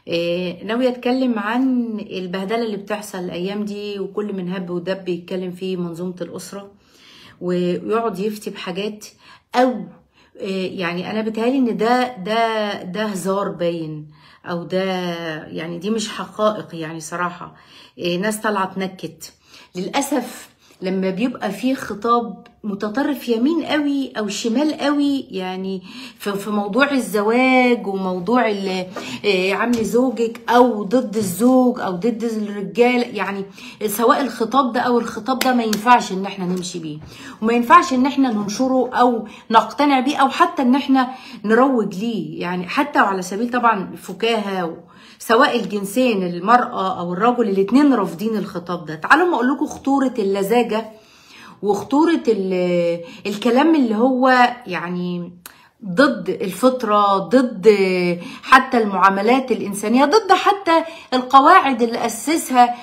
إيه، ناوية أتكلم عن البهدلة اللي بتحصل الأيام دي وكل من هب ودب يتكلم في منظومة الأسرة ويقعد يفتي بحاجات أو إيه، يعني أنا بتهيألي إن ده ده ده هزار باين أو ده يعني دي مش حقائق يعني صراحة إيه، ناس طالعة تنكت للأسف لما بيبقى فيه خطاب متطرف يمين قوي او شمال قوي يعني في في موضوع الزواج وموضوع ال- آه، عامل زوجك او ضد الزوج او ضد الرجال يعني سواء الخطاب ده او الخطاب ده ما ينفعش ان احنا نمشي بيه وما ينفعش ان احنا ننشره او نقتنع بيه او حتى ان احنا نروج ليه يعني حتى على سبيل طبعا الفكاهه و... سواء الجنسين المرأة أو الرجل الاتنين رافضين الخطاب ده تعالوا ما أقول لكم خطورة اللزاجة وخطورة ال- الكلام اللي هو يعني ضد الفطرة ضد حتى المعاملات الإنسانية ضد حتى القواعد اللي أسسها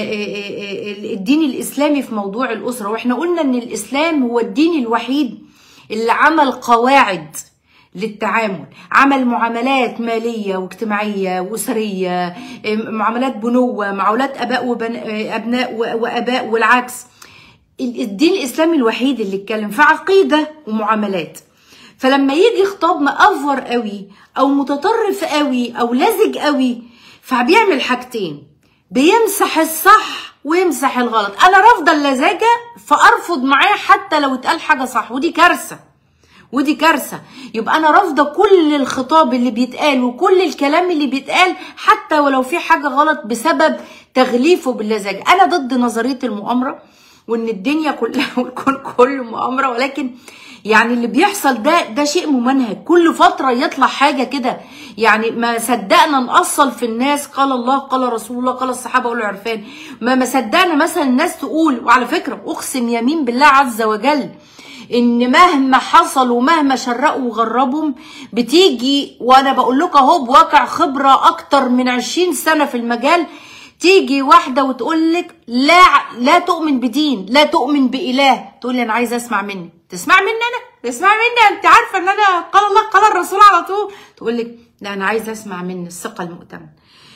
الدين الإسلامي في موضوع الأسرة وإحنا قلنا إن الإسلام هو الدين الوحيد اللي عمل قواعد للتعامل عمل معاملات مالية واجتماعية وأسرية معاملات بنوة معاملات أباء وأبناء وأباء والعكس الدين الإسلامي الوحيد اللي اتكلم في عقيدة ومعاملات فلما يجي خطاب مأفور قوي أو متطرف قوي أو لزج قوي فبيعمل حاجتين بيمسح الصح ويمسح الغلط أنا رافضة اللزاجة فأرفض معاه حتى لو اتقال حاجة صح ودي كارثة ودي كارثة يبقى أنا رافضة كل الخطاب اللي بيتقال وكل الكلام اللي بيتقال حتى ولو في حاجة غلط بسبب تغليفه باللزاجة أنا ضد نظرية المؤامرة وإن الدنيا كلها والكون كله مؤامرة ولكن يعني اللي بيحصل ده ده شيء ممنهج كل فترة يطلع حاجة كده يعني ما صدقنا نأصل في الناس قال الله قال رسول الله قال الصحابة والعرفان ما ما صدقنا مثلا الناس تقول وعلى فكرة أقسم يمين بالله عز وجل ان مهما حصل ومهما شرقوا وغربهم بتيجي وانا بقول لكم اهو بواقع خبره اكتر من 20 سنه في المجال تيجي واحده وتقول لك لا لا تؤمن بدين لا تؤمن باله تقول لي انا عايزه اسمع مني تسمع مني انا تسمع مني انت عارفه ان انا قال الله قال الرسول على طول تقول لك لا انا عايزه اسمع مني الثقه المؤتمنه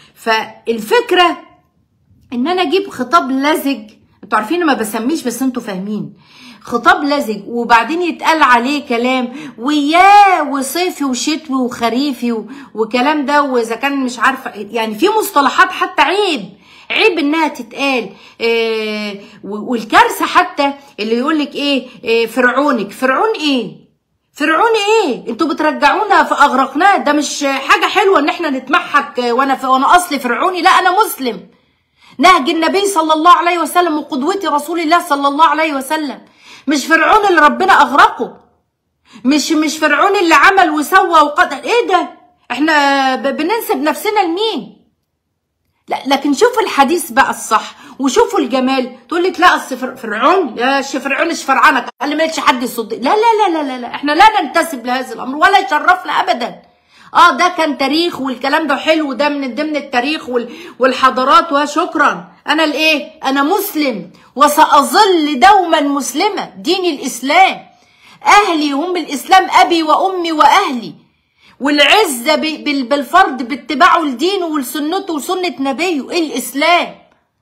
فالفكره ان انا اجيب خطاب لزج انتوا عارفين ما بسميش بس انتوا فاهمين خطاب لزج وبعدين يتقال عليه كلام وياه وصيفي وشتوي وخريفي و- وكلام ده واذا كان مش عارفه يعني في مصطلحات حتى عيب عيب انها تتقال إيه والكارثه حتى اللي يقول لك ايه, إيه فرعونك فرعون ايه فرعون ايه انتوا بترجعونا في اغرقناه ده مش حاجه حلوه ان احنا نتمحك وانا ف... وانا اصلي فرعوني لا انا مسلم نهج النبي صلى الله عليه وسلم وقدوتي رسول الله صلى الله عليه وسلم مش فرعون اللي ربنا اغرقه مش مش فرعون اللي عمل وسوى وقدر ايه ده احنا ب- بننسب نفسنا لمين لا لكن شوفوا الحديث بقى الصح وشوفوا الجمال تقول لك لا اصل فر- فرعون يا ش- فرعون ايش فرعنك قال لي مالكش حد يصدق لا لا لا لا لا, لا. احنا لا ننتسب لهذا الامر ولا يشرفنا ابدا اه ده كان تاريخ والكلام ده حلو ده من ضمن التاريخ وال- والحضارات وشكرا انا الايه انا مسلم وساظل دوما مسلمه دين الاسلام اهلي هم الاسلام ابي وامي واهلي والعزه ب- بال- بالفرد باتباعه لدينه ولسنته وسنه نبيه الاسلام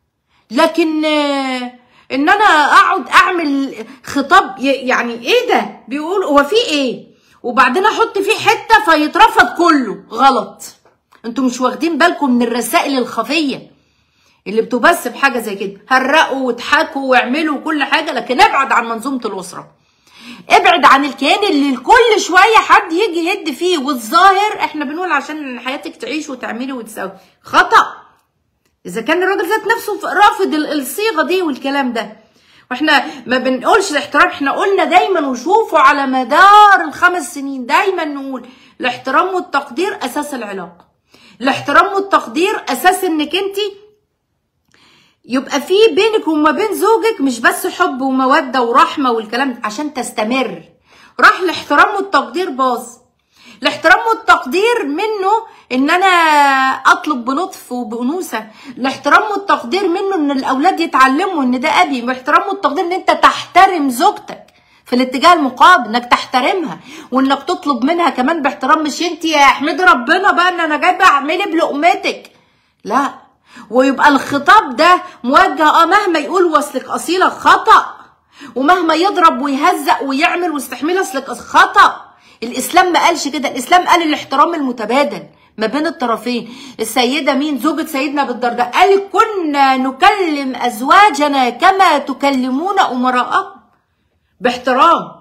لكن آه، ان انا اقعد اعمل خطاب ي- يعني ايه ده بيقول هو في ايه وبعدين احط فيه حته فيترفض كله غلط انتوا مش واخدين بالكم من الرسائل الخفيه اللي بتبث بحاجه زي كده هرقوا واضحكوا واعملوا كل حاجه لكن ابعد عن منظومه الاسره ابعد عن الكيان اللي كل شويه حد يجي يهد فيه والظاهر احنا بنقول عشان حياتك تعيش وتعملي وتسوي خطأ اذا كان الراجل ذات نفسه رافض ال- الصيغه دي والكلام ده واحنا ما بنقولش الاحترام احنا قلنا دايما وشوفوا على مدار الخمس سنين دايما نقول الاحترام والتقدير اساس العلاقه الاحترام والتقدير اساس انك انت يبقى في بينك وما بين زوجك مش بس حب وموده ورحمه والكلام ده عشان تستمر راح الاحترام والتقدير باظ الاحترام والتقدير منه ان انا اطلب بلطف وبانوثه الاحترام والتقدير منه ان الاولاد يتعلموا ان ده ابي الاحترام والتقدير ان انت تحترم زوجتك في الاتجاه المقابل انك تحترمها وانك تطلب منها كمان باحترام مش انت يا احمد ربنا بقى ان انا جايبه اعملي بلقمتك لا ويبقى الخطاب ده موجه اه مهما يقول وصلك اصيله خطأ ومهما يضرب ويهزق ويعمل واستحمل اصلك خطأ الاسلام ما قالش كده الاسلام قال الاحترام المتبادل ما بين الطرفين السيدة مين زوجة سيدنا بالدرداء قال كنا نكلم أزواجنا كما تكلمون أمراءكم باحترام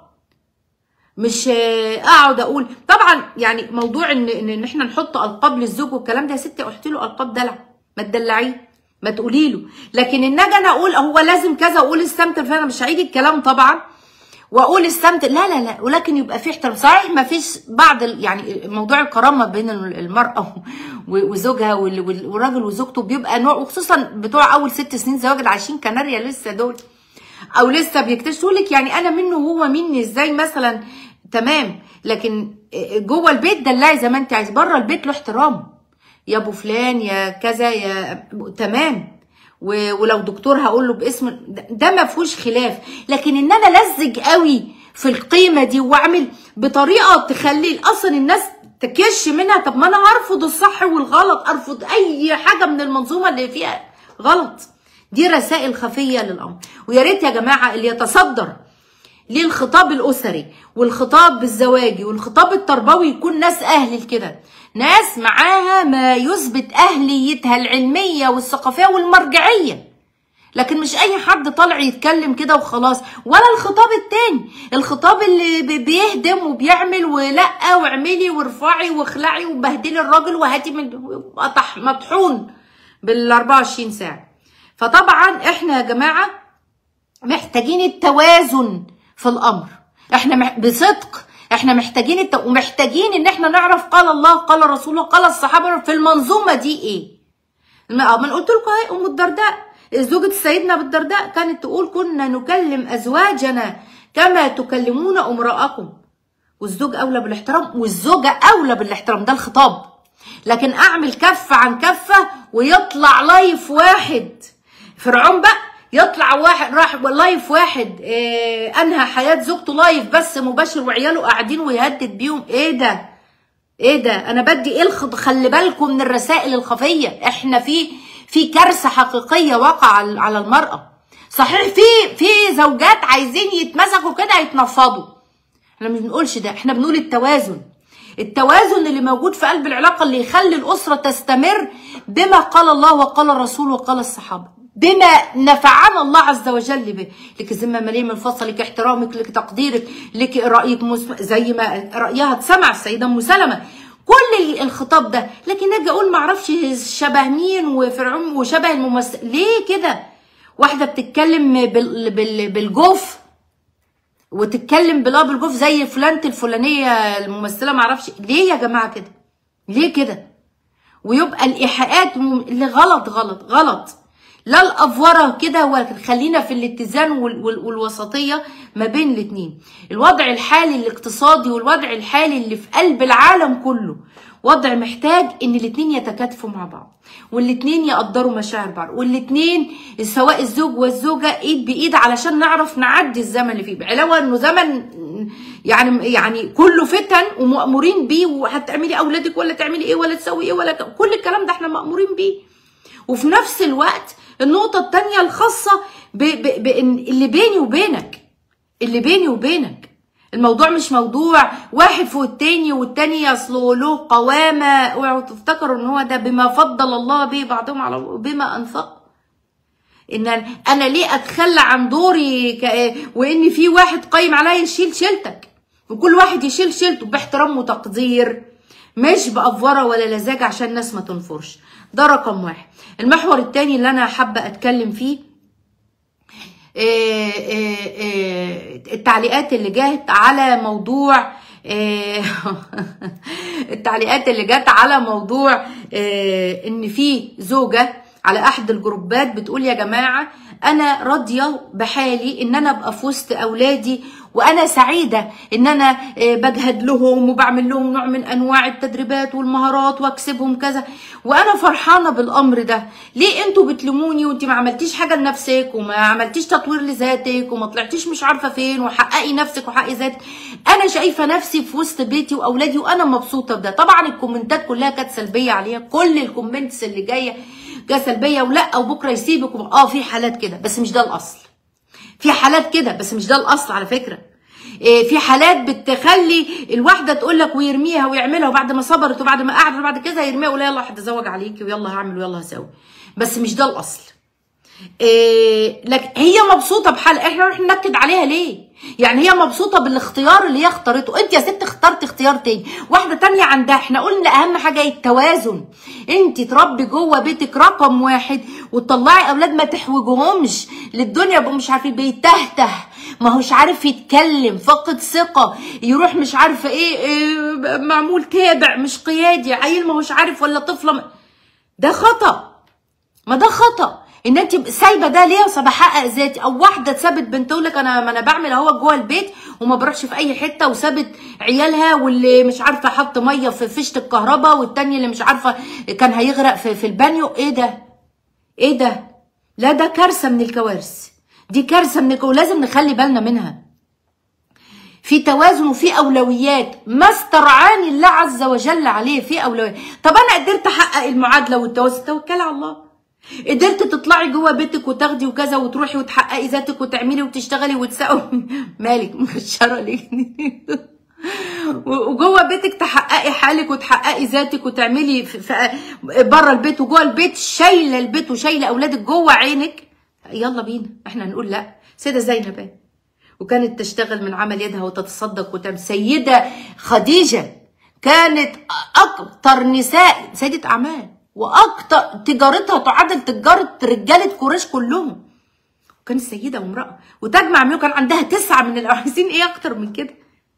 مش اقعد اقول طبعا يعني موضوع ان ان احنا نحط القاب للزوج والكلام ده يا ستي قلت له القاب دلع ما تدلعيه ما تقولي له لكن ان اجي انا اقول هو لازم كذا اقول استمتع فانا مش هعيد الكلام طبعا واقول استمتع لا لا لا ولكن يبقى في احترام صحيح ما فيش بعض يعني موضوع الكرامه بين المراه وزوجها والراجل وزوجته بيبقى نوع وخصوصا بتوع اول ست سنين زواج عايشين كناريا لسه دول او لسه بيكتشفوا لك يعني انا منه وهو مني ازاي مثلا تمام لكن جوه البيت دلعي زي ما انت عايز بره البيت له احترام يا ابو فلان يا كذا يا تمام ولو دكتور هقول له باسم ده ما فيهوش خلاف لكن ان انا لزج قوي في القيمه دي واعمل بطريقه تخلي اصلا الناس تكش منها طب ما انا ارفض الصح والغلط ارفض اي حاجه من المنظومه اللي فيها غلط دي رسائل خفيه للامر ويا ريت يا جماعه اللي يتصدر للخطاب الاسري والخطاب الزواجي والخطاب التربوي يكون ناس اهل كده ناس معاها ما يثبت اهليتها العلميه والثقافيه والمرجعيه لكن مش اي حد طالع يتكلم كده وخلاص ولا الخطاب التاني الخطاب اللي بيهدم وبيعمل ولا واعملي وارفعي واخلعي وبهدلي الراجل وهاتي من مطحون بال 24 ساعه فطبعا احنا يا جماعه محتاجين التوازن في الامر احنا بصدق احنا محتاجين الت... ومحتاجين ان احنا نعرف قال الله قال رسوله قال الصحابه في المنظومه دي ايه ما قلت لكم اهي ام الدرداء زوجة سيدنا بالدرداء كانت تقول كنا نكلم ازواجنا كما تكلمون امرأكم والزوج اولى بالاحترام والزوجه اولى بالاحترام ده الخطاب لكن اعمل كفه عن كفه ويطلع لايف واحد فرعون بقى يطلع واحد راح لايف واحد إيه انهى حياه زوجته لايف بس مباشر وعياله قاعدين ويهدد بيهم ايه ده ايه ده انا بدي ايه الخط خلي بالكم من الرسائل الخفيه احنا في في كارثه حقيقيه وقع على المراه صحيح في في زوجات عايزين يتمسكوا كده يتنفضوا احنا مش بنقولش ده احنا بنقول التوازن التوازن اللي موجود في قلب العلاقه اللي يخلي الاسره تستمر بما قال الله وقال الرسول وقال الصحابه بما نفعنا الله عز وجل به لك ذمة مليئة من الفصل لك احترامك لك تقديرك لك رأيك مسم... زي ما رأيها اتسمع السيدة أم سلمة كل الخطاب ده لكن اجي اقول معرفش شبه مين وفرعون وشبه الممثل ليه كده واحده بتتكلم بال... بال... بالجوف وتتكلم بلا بالجوف زي فلانة الفلانيه الممثله معرفش ليه يا جماعه كده ليه كده ويبقى الايحاءات اللي غلط غلط غلط لا الافوره كده ولكن خلينا في الاتزان والوسطيه ما بين الاثنين الوضع الحالي الاقتصادي والوضع الحالي اللي في قلب العالم كله وضع محتاج ان الاثنين يتكاتفوا مع بعض والاثنين يقدروا مشاعر بعض والاثنين سواء الزوج والزوجه ايد بايد علشان نعرف نعدي الزمن اللي فيه علاوه انه زمن يعني يعني كله فتن ومأمورين بيه وهتعملي اولادك ولا تعملي ايه ولا تسوي ايه ولا كل الكلام ده احنا مأمورين بيه وفي نفس الوقت النقطة التانية الخاصة بإن اللي بيني وبينك اللي بيني وبينك الموضوع مش موضوع واحد فوق التاني والتاني اصله له قوامة اوعوا تفتكروا ان هو ده بما فضل الله به بعضهم على بما انفق ان انا ليه اتخلى عن دوري ك... وان في واحد قايم عليا يشيل شيلتك وكل واحد يشيل شيلته باحترام وتقدير مش بأفورة ولا لزاج عشان الناس ما تنفرش ده رقم واحد المحور التاني اللي انا حابه اتكلم فيه آه، آه، آه، التعليقات اللي جت على موضوع التعليقات اللي جت على موضوع ان في زوجه على احد الجروبات بتقول يا جماعه انا راضيه بحالي ان انا ابقى في وسط اولادي وانا سعيده ان انا آه، بجهد لهم وبعمل لهم نوع من انواع التدريبات والمهارات واكسبهم كذا وانا فرحانه بالامر ده ليه انتوا بتلوموني وانت ما عملتيش حاجه لنفسك وما عملتيش تطوير لذاتك وما طلعتيش مش عارفه فين وحققي نفسك وحققي ذاتك انا شايفه نفسي في وسط بيتي واولادي وانا مبسوطه بده طبعا الكومنتات كلها كانت سلبيه عليها كل الكومنتس اللي جايه جايه سلبيه ولا وبكره يسيبك وب- اه في حالات كده بس مش ده الاصل في حالات كده بس مش ده الاصل على فكره إيه، في حالات بتخلي الواحده تقول لك ويرميها ويعملها وبعد ما صبرت وبعد ما قعدت وبعد كده يرميها ولا يلا هتزوج عليكي ويلا هعمل ويلا هسوي بس مش ده الاصل إيه لكن هي مبسوطه بحال احنا نروح ننكد عليها ليه يعني هي مبسوطه بالاختيار اللي هي اختارته انت يا ست اخترت اختيار تاني واحده تانية عندها احنا قلنا اهم حاجه ايه التوازن انت تربي جوه بيتك رقم واحد وتطلعي اولاد ما تحوجهمش للدنيا يبقوا مش عارفين بيتهته ما هوش عارف يتكلم فاقد ثقه يروح مش عارفه ايه, إيه معمول تابع مش قيادي عيل ما هوش عارف ولا طفله ما- ده خطأ ما ده خطا ان انت سايبه ده ليه اصل بحقق ذاتي او واحده سابت بنت تقول لك انا ما انا بعمل اهو جوه البيت وما بروحش في اي حته وسابت عيالها واللي مش عارفه حط ميه في فيشه الكهرباء والتاني اللي مش عارفه كان هيغرق في, في البانيو ايه ده ايه ده لا ده كارثه من الكوارث دي كارثه من الكوارث ولازم نخلي بالنا منها في توازن وفي اولويات ما استرعاني الله عز وجل عليه في اولويات طب انا قدرت احقق المعادله والتوازن توكلي على الله قدرت تطلعي جوه بيتك وتاخدي وكذا وتروحي وتحققي ذاتك وتعملي وتشتغلي وتساوي مالك مكشره ليه وجوه بيتك تحققي حالك وتحققي ذاتك وتعملي في في بره البيت وجوه البيت شايله البيت وشايله اولادك جوه عينك يلا بينا احنا هنقول لا سيده زينب وكانت تشتغل من عمل يدها وتتصدق وتعمل سيده خديجه كانت اكتر نساء سيده اعمال واكتر تجارتها تعادل تجاره رجاله قريش كلهم وكانت سيده وامراه وتجمع منه كان عندها تسعه من الاعوازين ايه اكتر من كده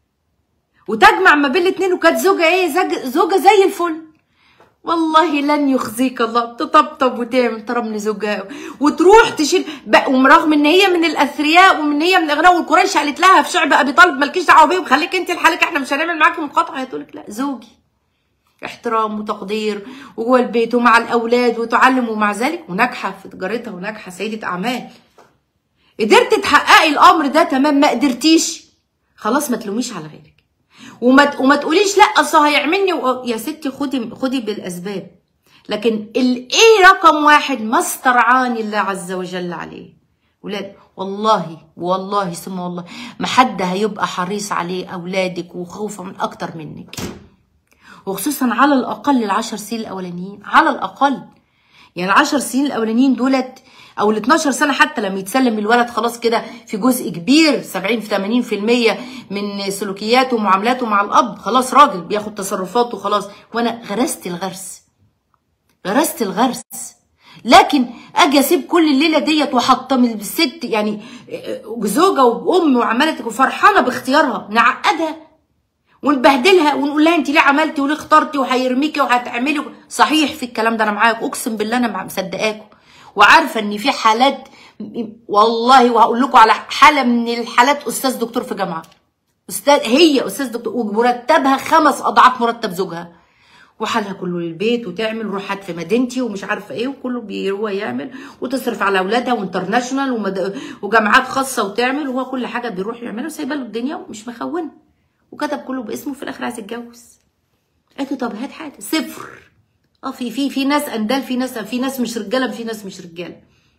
وتجمع ما بين الاثنين وكانت زوجه ايه زج- زوجه زي الفل والله لن يخزيك الله تطبطب وتعمل ترمل زوجها وتروح تشيل بقى ورغم ان هي من الاثرياء ومن هي من الاغنياء والقريش قالت لها في شعب ابي طالب مالكيش دعوه بيهم خليك انت لحالك احنا مش هنعمل معاكي مقاطعه هتقول لك لا زوجي احترام وتقدير وجوه البيت ومع الاولاد وتعلم ومع ذلك وناجحه في تجارتها وناجحه سيده اعمال قدرت تحققي الامر ده تمام ما قدرتيش خلاص ما تلوميش على غيرك وما وما تقوليش لا اصل هيعملني و... يا ستي خدي خدي بالاسباب لكن الايه رقم واحد ما استرعاني الله عز وجل عليه ولاد والله والله ثم والله ما حد هيبقى حريص عليه اولادك وخوفا من اكتر منك وخصوصا على الاقل العشر سنين الاولانيين على الاقل يعني العشر سنين الاولانيين دولت او ال 12 سنه حتى لما يتسلم الولد خلاص كده في جزء كبير 70 في 80% من سلوكياته ومعاملاته مع الاب خلاص راجل بياخد تصرفاته خلاص وانا غرست الغرس غرست الغرس لكن اجي اسيب كل الليله ديت واحطم الست يعني زوجه وام وعملت وفرحانه باختيارها نعقدها ونبهدلها ونقول لها انت ليه عملتي وليه اخترتي وهيرميكي وهتعملي صحيح في الكلام ده انا معاك اقسم بالله انا مصدقاكم وعارفه ان في حالات والله وهقول لكم على حاله من الحالات استاذ دكتور في جامعه استاذ هي استاذ دكتور ومرتبها خمس اضعاف مرتب زوجها وحالها كله للبيت وتعمل روحات في مدينتي ومش عارفه ايه وكله بيروح يعمل وتصرف على اولادها وانترناشونال ومد... وجامعات خاصه وتعمل وهو كل حاجه بيروح يعملها وسايبه له الدنيا ومش مخونه وكتب كله باسمه في الاخر عايز يتجوز قالت له طب هات حاجه صفر اه في في في ناس اندال في ناس في ناس مش رجاله في ناس مش رجاله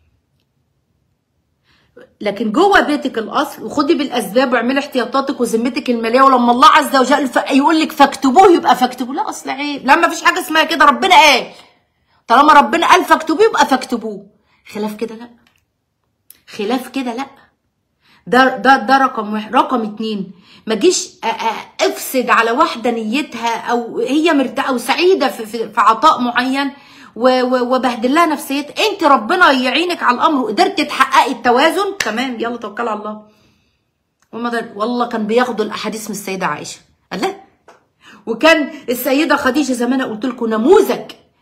لكن جوه بيتك الاصل وخدي بالاسباب واعملي احتياطاتك وذمتك الماليه ولما الله عز وجل ف... يقول لك فاكتبوه يبقى فاكتبوه لا اصل عيب لا ما فيش حاجه اسمها كده ربنا قال طالما ربنا قال فاكتبوه يبقى فاكتبوه خلاف كده لا خلاف كده لا ده ده ده رقم واحد رقم اتنين ما جيش افسد على واحده نيتها او هي مرتاحه او سعيده في, في, في عطاء معين وبهدل لها نفسيتها انت ربنا يعينك على الامر وقدرت تحققي التوازن تمام يلا توكل على الله وما والله كان بياخدوا الاحاديث من السيده عائشه قال لا وكان السيده خديجه زي ما انا قلت لكم نموذج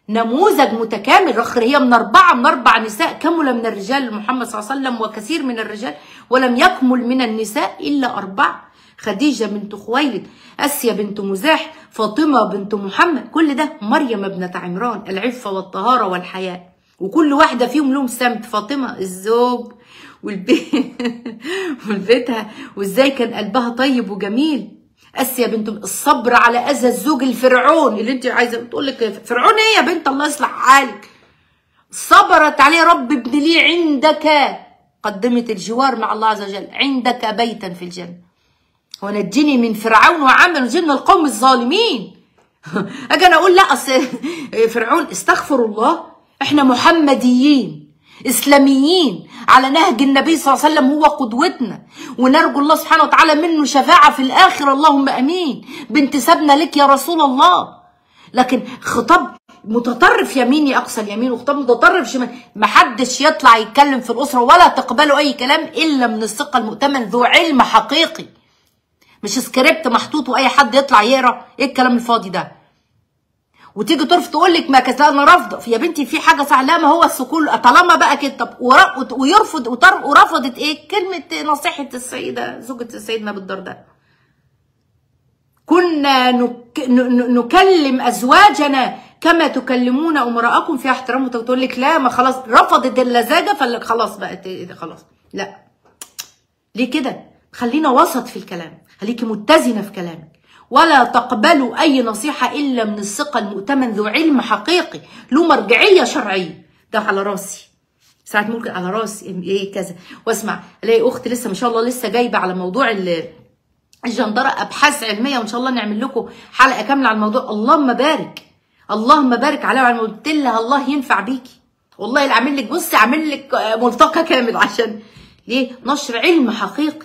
نموذج متكامل رخر هي من أربعة من أربع نساء كمل من الرجال محمد صلى الله عليه وسلم وكثير من الرجال ولم يكمل من النساء إلا أربعة خديجة بنت خويلد أسيا بنت مزاح فاطمة بنت محمد كل ده مريم ابنة عمران العفة والطهارة والحياء وكل واحدة فيهم لهم سمت فاطمة الزوج والبيت والبيتها وازاي كان قلبها طيب وجميل اسيا بنت الصبر على اذى الزوج الفرعون اللي انت عايزه تقول لك فرعون ايه يا بنت الله يصلح حالك صبرت عليه رب ابن لي عندك قدمت الجوار مع الله عز وجل عندك بيتا في الجنه ونجني من فرعون وعمل جن القوم الظالمين اجي انا اقول لا اصل فرعون استغفر الله احنا محمديين اسلاميين على نهج النبي صلى الله عليه وسلم هو قدوتنا ونرجو الله سبحانه وتعالى منه شفاعه في الاخره اللهم امين بانتسابنا لك يا رسول الله لكن خطاب متطرف يميني اقصى اليمين وخطاب متطرف شمال محدش يطلع يتكلم في الاسره ولا تقبلوا اي كلام الا من الثقه المؤتمن ذو علم حقيقي مش سكريبت محطوط واي حد يطلع يقرا ايه الكلام الفاضي ده وتيجي ترفض تقول لك ما كذا انا رافضه يا بنتي في حاجه صح لا ما هو السكون طالما بقى كده طب ويرفض ورفضت ايه كلمه نصيحه السيده زوجة السيدنا بالدرداء كنا نك... نكلم ازواجنا كما تكلمون امراءكم فيها احترام وتقول لك لا ما خلاص رفضت اللزاجه فقال خلاص بقت خلاص لا ليه كده خلينا وسط في الكلام خليكي متزنه في كلامك ولا تقبلوا أي نصيحة إلا من الثقة المؤتمن ذو علم حقيقي له مرجعية شرعية ده على راسي ساعات ممكن على راسي ايه كذا واسمع الاقي اخت لسه ما شاء الله لسه جايبه على موضوع الجندره ابحاث علميه وان شاء الله نعمل لكم حلقه كامله على الموضوع اللهم بارك اللهم بارك عليها وعلى قلت لها الله ينفع بيكي والله اللي عامل لك بصي عامل لك ملتقى كامل عشان ليه نشر علم حقيقي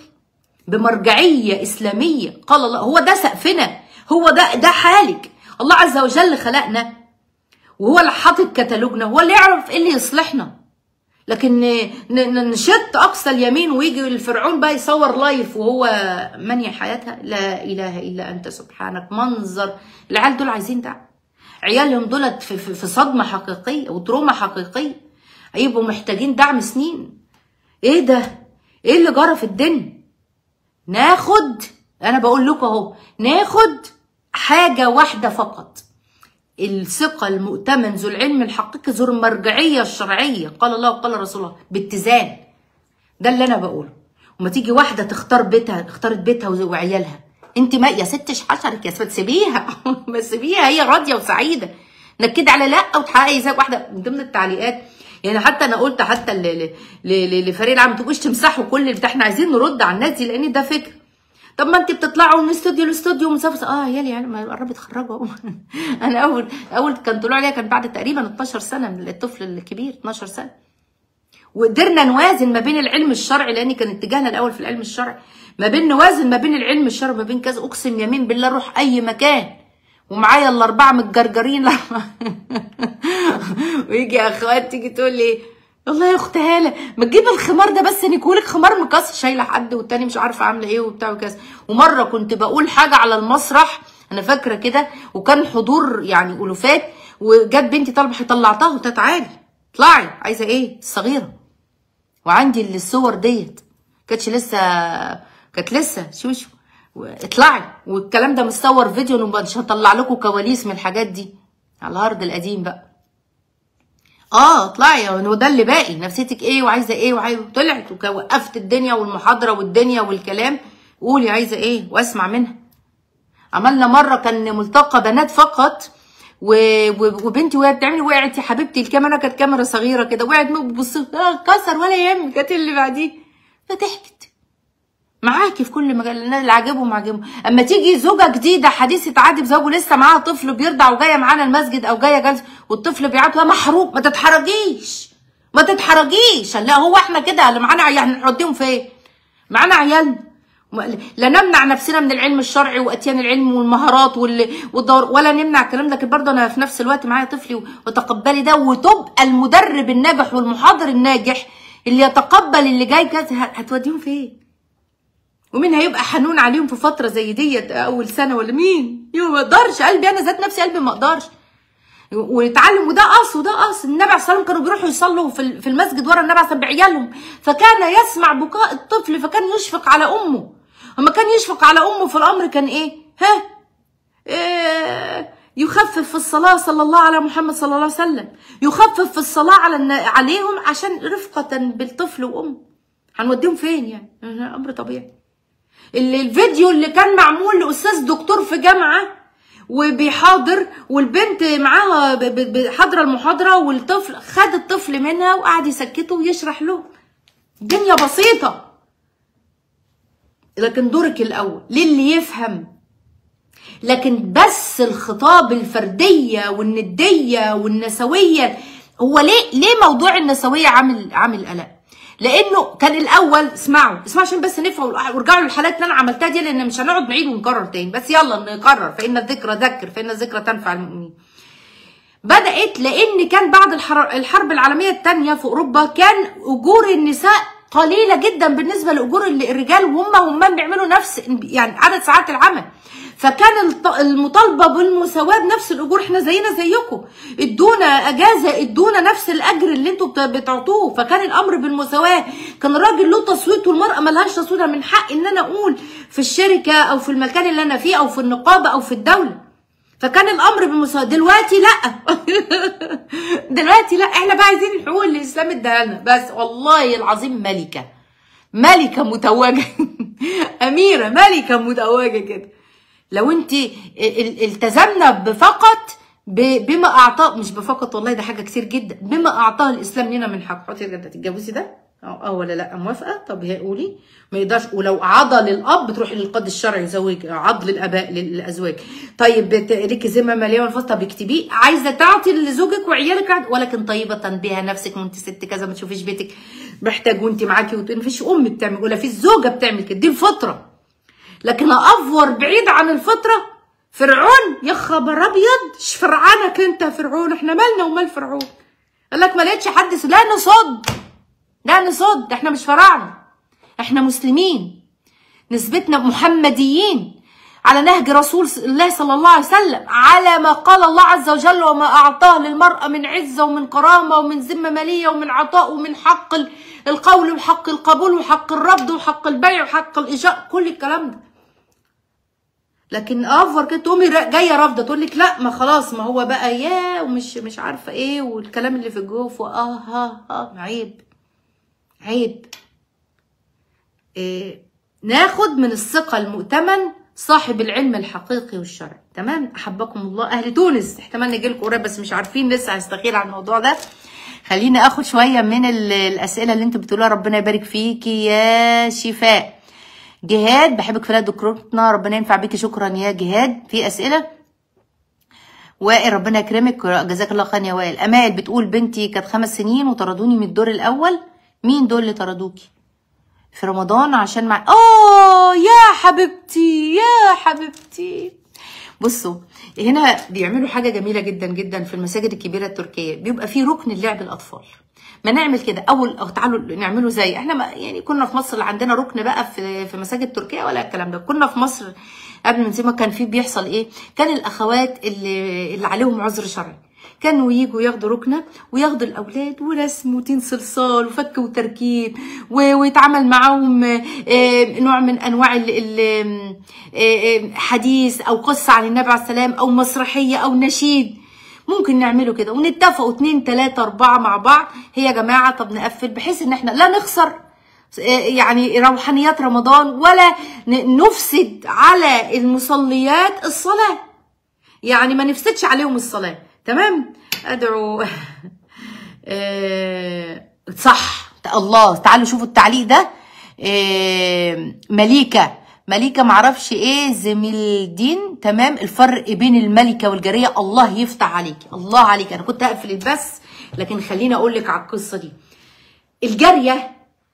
بمرجعيه اسلاميه قال الله هو ده سقفنا هو ده ده حالك الله عز وجل خلقنا وهو اللي حاطط كتالوجنا هو اللي يعرف ايه اللي يصلحنا لكن نشط اقصى اليمين ويجي الفرعون بقى يصور لايف وهو مني حياتها لا اله الا انت سبحانك منظر العيال دول عايزين دعم عيالهم دولت في, في, في صدمه حقيقيه وتروما حقيقيه هيبقوا محتاجين دعم سنين ايه ده ايه اللي جرى في الدنيا ناخد انا بقول لكم اهو ناخد حاجه واحده فقط الثقة المؤتمن ذو العلم الحقيقي ذو المرجعية الشرعية قال الله وقال رسول الله باتزان ده اللي أنا بقوله وما تيجي واحدة تختار بيتها اختارت بيتها وعيالها انت ما يا ستش حشرك يا ست سيبيها ما سيبيها هي راضية وسعيدة نكد على لا وتحققي زي واحدة من ضمن التعليقات يعني حتى انا قلت حتى لفريق العمل ما تبقوش تمسحوا كل اللي احنا عايزين نرد على الناس دي لان ده فكر طب ما انت بتطلعوا من استوديو لاستوديو ومسافه اه يالي يعني ما قرب يتخرجوا انا اول اول كان طلوع عليها كان بعد تقريبا 12 سنه من الطفل الكبير 12 سنه وقدرنا نوازن ما بين العلم الشرعي لان كان اتجاهنا الاول في العلم الشرعي ما بين نوازن ما بين العلم الشرعي وما بين كذا اقسم يمين بالله اروح اي مكان ومعايا الاربعه متجرجرين ويجي اخوات تيجي تقول لي والله يا اخت هاله ما تجيب الخمار ده بس نيكولك خمار مكسر شايله حد والتاني مش عارفه عامله ايه وبتاع وكذا ومره كنت بقول حاجه على المسرح انا فاكره كده وكان حضور يعني الوفات وجت بنتي طالبه طلعتها قلت تعالي اطلعي عايزه ايه الصغيره وعندي الصور ديت كانتش لسه كانت لسه شوشو اطلعي والكلام ده متصور فيديو مش هطلع لكم كواليس من الحاجات دي على الهارد القديم بقى اه اطلعي هو ده اللي باقي نفسيتك ايه وعايزه ايه وعايزه طلعت ووقفت الدنيا والمحاضره والدنيا والكلام قولي عايزه ايه واسمع منها عملنا مره كان ملتقى بنات فقط و... و... وبنتي وهي بتعمل وقعت يا حبيبتي الكاميرا كانت كاميرا صغيره كده وقعت بتبص آه كسر ولا يهم كانت اللي بعديه فضحكت معاكي في كل مجال اللي عاجبهم عاجبهم اما تيجي زوجه جديده حديثه عهد بزوجه لسه معاها طفل بيرضع وجايه معانا المسجد او جايه جلسه والطفل بيعيط محروق ما تتحرجيش ما تتحرجيش لا هو احنا كده اللي معانا عيال هنحطيهم فين معانا عيالنا لا نمنع نفسنا من العلم الشرعي واتيان العلم والمهارات والدور ولا نمنع الكلام ده لكن برضه انا في نفس الوقت معايا طفلي وتقبلي ده وتبقى المدرب الناجح والمحاضر الناجح اللي يتقبل اللي جاي كذا هتوديهم فين؟ ومين هيبقى حنون عليهم في فتره زي ديت اول سنه ولا مين يو ما اقدرش قلبي انا ذات نفسي قلبي ما اقدرش ونتعلم وده قص وده قص النبي عليه الصلاه والسلام كانوا بيروحوا يصلوا في في المسجد ورا النبي عليه الصلاه بعيالهم فكان يسمع بكاء الطفل فكان يشفق على امه اما كان يشفق على امه في الامر كان ايه ها إيه يخفف في الصلاة صلى الله على محمد صلى الله عليه وسلم يخفف في الصلاة على عليهم عشان رفقة بالطفل وأمه هنوديهم فين يعني أمر طبيعي اللي الفيديو اللي كان معمول لأستاذ دكتور في جامعة وبيحاضر والبنت معاها حاضره المحاضره والطفل خد الطفل منها وقعد يسكته ويشرح له الدنيا بسيطه لكن دورك الاول للي يفهم لكن بس الخطاب الفرديه والنديه والنسويه هو ليه ليه موضوع النسويه عامل عامل قلق لانه كان الاول اسمعوا اسمعوا عشان بس نفهم وارجعوا للحالات اللي انا عملتها دي لان مش هنقعد نعيد ونكرر تاني بس يلا نكرر فان الذكرى ذكر فان الذكرى تنفع المؤمنين بدات لان كان بعد الحرب العالميه الثانيه في اوروبا كان اجور النساء قليله جدا بالنسبه لاجور الرجال وهم هم بيعملوا نفس يعني عدد ساعات العمل فكان المطالبه بالمساواه بنفس الاجور احنا زينا زيكم ادونا اجازه ادونا نفس الاجر اللي انتوا بتعطوه فكان الامر بالمساواه كان الراجل له تصويت والمراه ملهاش تصويت من حق ان انا اقول في الشركه او في المكان اللي انا فيه او في النقابه او في الدوله فكان الامر بالمساواه دلوقتي لا دلوقتي لا احنا بقى عايزين الحقوق اللي الاسلام اداها لنا بس والله العظيم ملكه ملكه متوجه اميره ملكه متوجه كده لو انت التزمنا بفقط بما اعطاه مش بفقط والله ده حاجه كتير جدا بما اعطاه الاسلام لنا من حق حطي كده تتجوزي ده اه ولا لا موافقه طب هي قولي ما يقدرش ولو عضى للاب بتروحي للقاضي الشرعي يزوج عض للاباء للازواج طيب ليكي ذمه ماليه والفصل طب اكتبيه عايزه تعطي لزوجك وعيالك ولكن طيبه بها نفسك وانت ست كذا ما تشوفيش بيتك محتاج وانت معاكي وما فيش ام بتعمل ولا في زوجه بتعمل كده دي الفطره لكن افور بعيد عن الفطره فرعون يا خبر ابيض ايش فرعانك انت فرعون احنا مالنا ومال فرعون قال لك ما لقيتش حد لا نصد لا نصد احنا مش فراعنه احنا مسلمين نسبتنا محمديين على نهج رسول الله صلى الله عليه وسلم على ما قال الله عز وجل وما أعطاه للمرأة من عزة ومن كرامة ومن ذمة مالية ومن عطاء ومن حق القول وحق القبول وحق الرفض وحق البيع وحق الإيجاء كل الكلام ده لكن افور كده تقومي جايه رافضه تقول لك لا ما خلاص ما هو بقى يا ومش مش عارفه ايه والكلام اللي في الجوف واه ها ها عيب عيب إيه ناخد من الثقه المؤتمن صاحب العلم الحقيقي والشرعي تمام احبكم الله اهل تونس احتمال نجي لكم قريب بس مش عارفين لسه هستخير على الموضوع ده خليني اخد شويه من الاسئله اللي انتوا بتقولوها ربنا يبارك فيكي يا شفاء جهاد بحبك في دكتورتنا ربنا ينفع بيكي شكرا يا جهاد في اسئله وائل ربنا يكرمك جزاك الله خير يا وائل امال بتقول بنتي كانت خمس سنين وطردوني من الدور الاول مين دول اللي طردوكي في رمضان عشان مع اه يا حبيبتي يا حبيبتي بصوا هنا بيعملوا حاجه جميله جدا جدا في المساجد الكبيره التركيه بيبقى في ركن لعب الاطفال ما نعمل كده اول أو تعالوا نعمله زي احنا ما يعني كنا في مصر عندنا ركن بقى في في مساجد تركيا ولا الكلام ده كنا في مصر قبل ما نسيبها كان في بيحصل ايه كان الاخوات اللي اللي عليهم عذر شرعي كانوا يجوا ياخدوا ركنة وياخدوا الأولاد ورسم وتين صلصال وفك وتركيب ويتعامل معاهم نوع من أنواع الحديث أو قصة عن النبي عليه السلام أو مسرحية أو نشيد ممكن نعمله كده ونتفقوا اتنين تلاتة أربعة مع بعض هي يا جماعة طب نقفل بحيث إن احنا لا نخسر يعني روحانيات رمضان ولا نفسد على المصليات الصلاة يعني ما نفسدش عليهم الصلاة تمام ادعو صح الله تعالوا شوفوا التعليق ده مليكه مليكه معرفش ايه زميل دين تمام الفرق بين الملكه والجاريه الله يفتح عليك الله عليك انا كنت هقفل البث لكن خليني اقول لك على القصه دي الجاريه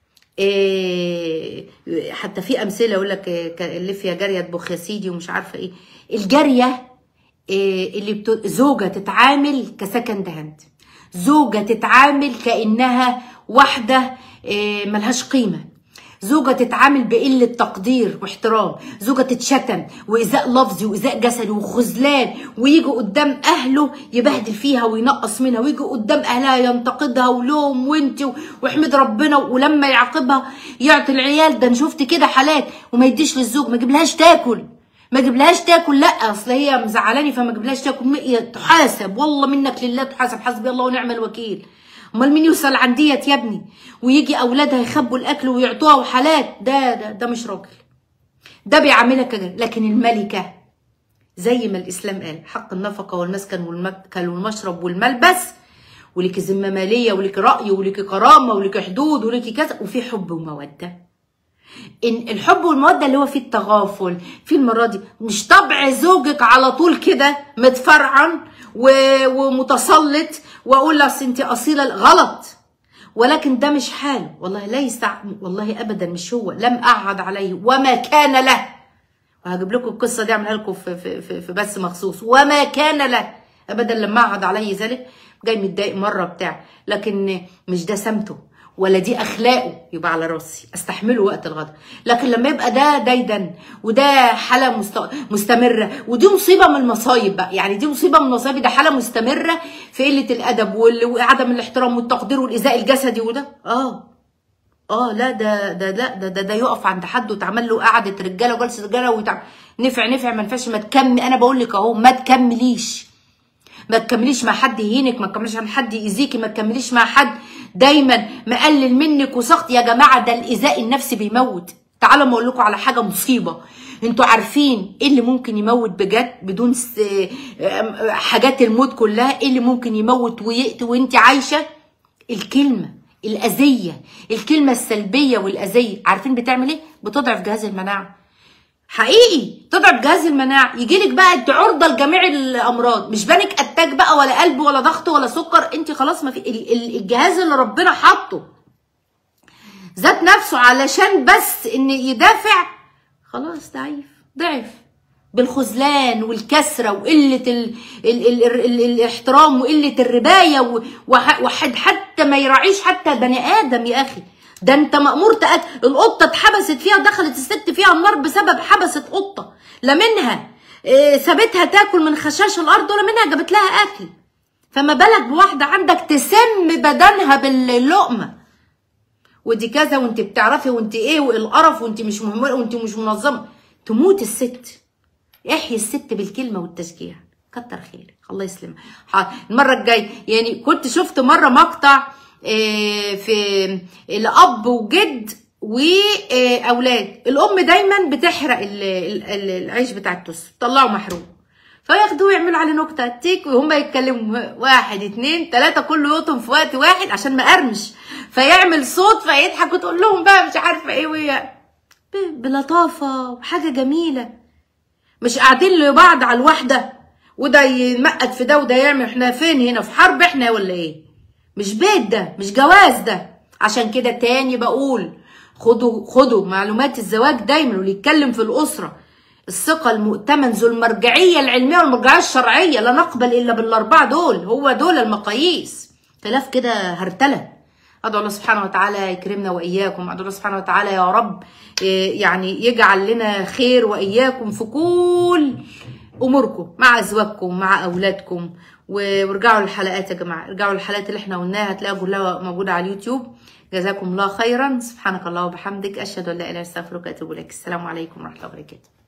إيه حتى في امثله يقول لك اللي فيها جاريه تبخ يا سيدي ومش عارفه ايه الجاريه إيه اللي بتو... زوجه تتعامل كسكند هاند زوجه تتعامل كانها واحده إيه ملهاش قيمه زوجة تتعامل بقلة تقدير واحترام زوجة تتشتم وإيذاء لفظي وإيذاء جسدي وخذلان ويجي قدام أهله يبهدل فيها وينقص منها ويجي قدام أهلها ينتقدها ولوم وانت واحمد ربنا ولما يعاقبها يعطي العيال ده أنا شفت كده حالات وما يديش للزوج ما يجيبلهاش تاكل ما جبلهاش تاكل لا اصل هي مزعلاني فما جبلهاش تاكل م- تحاسب والله منك لله تحاسب حسبي الله ونعم الوكيل امال مين يوصل عن ديت يا ابني ويجي اولادها يخبوا الاكل ويعطوها وحالات ده ده ده مش راجل ده بيعاملها كده لكن الملكه زي ما الاسلام قال حق النفقه والمسكن والمأكل والمشرب والملبس ولك ذمه ماليه ولك راي ولك كرامه ولك حدود ولك كذا وفي حب وموده ان الحب والموده اللي هو فيه التغافل في المره دي مش طبع زوجك على طول كده متفرعن و- ومتسلط واقول لك انت اصيله غلط ولكن ده مش حاله والله ليس والله ابدا مش هو لم اعهد عليه وما كان له وهجيب لكم القصه دي اعملها لكم في في في, في بث مخصوص وما كان له ابدا لما اعهد عليه ذلك جاي متضايق مره بتاع لكن مش ده سمته ولا دي اخلاقه يبقى على راسي استحمله وقت الغضب لكن لما يبقى ده ديدا وده حاله مست... مستمره ودي مصيبه من المصايب بقى يعني دي مصيبه من المصايب ده حاله مستمره في قله الادب وال... وعدم الاحترام والتقدير والايذاء الجسدي وده اه اه لا ده ده لا ده ده, ده يقف عند حد وتعمل له قعده رجاله وجلسه رجاله ويتعمل نفع نفع ما نفعش ما تكمل انا بقول لك اهو ما تكمليش ما تكمليش مع حد يهينك ما تكمليش مع حد يأذيكي ما تكمليش مع حد دايما مقلل منك وسخط يا جماعه ده الايذاء النفسي بيموت تعالوا ما اقول لكم على حاجه مصيبه انتوا عارفين ايه اللي ممكن يموت بجد بدون س... آم، حاجات الموت كلها ايه اللي ممكن يموت ويقتل وانت عايشه الكلمه الاذيه الكلمه السلبيه والاذيه عارفين بتعمل ايه بتضعف جهاز المناعه حقيقي تضعف جهاز المناعه يجي لك بقى انت عرضه لجميع الامراض مش بانك اتاك بقى ولا قلب ولا ضغط ولا سكر انت خلاص ما في ال- ال- الجهاز اللي ربنا حاطه ذات نفسه علشان بس ان يدافع خلاص ضعيف ضعف بالخذلان والكسره وقله ال ال ال ال ال الاحترام وقله الربايه و- وح- واحد حتى ما يراعيش حتى بني ادم يا اخي ده انت مامور تأكل القطه اتحبست فيها ودخلت الست فيها النار بسبب حبست قطه لا منها إيه، سابتها تاكل من خشاش الارض ولا منها جابت لها اكل فما بالك بواحده عندك تسم بدنها باللقمه ودي كذا وانت بتعرفي وانت ايه والقرف وانت مش مهمه وانت مش منظمه تموت الست احيي الست بالكلمه والتشجيع كتر خيرك الله يسلمك حاضر. المره الجايه يعني كنت شفت مره مقطع آه، في الاب وجد واولاد الام دايما بتحرق ال- ال- ال- العيش بتاع التوست تطلعه محروق فياخدوه ويعملوا عليه نكته تيك وهم يتكلموا واحد اتنين تلاته كله يقطم في وقت واحد عشان ما قرمش فيعمل صوت فيضحك وتقول لهم بقى مش عارفه ايه وهي ب- بلطافه وحاجه جميله مش قاعدين لبعض على الواحده وده يمقت في ده وده يعمل احنا فين هنا في حرب احنا ولا ايه مش بيت ده مش جواز ده عشان كده تاني بقول خدوا خدوا معلومات الزواج دايما واللي يتكلم في الاسره الثقه المؤتمن ذو المرجعيه العلميه والمرجعيه الشرعيه لا نقبل الا بالاربعه دول هو دول المقاييس خلاف كده هرتله ادعو الله سبحانه وتعالى يكرمنا واياكم ادعو الله سبحانه وتعالى يا رب إيه، يعني يجعل لنا خير واياكم في كل اموركم مع ازواجكم مع اولادكم و- وارجعوا للحلقات يا جماعه ارجعوا للحلقات اللي احنا قلناها هتلاقوها كلها موجوده على اليوتيوب جزاكم الله خيرا سبحانك الله وبحمدك اشهد ان لا اله الا انت استغفرك واتوب اليك السلام عليكم ورحمه الله وبركاته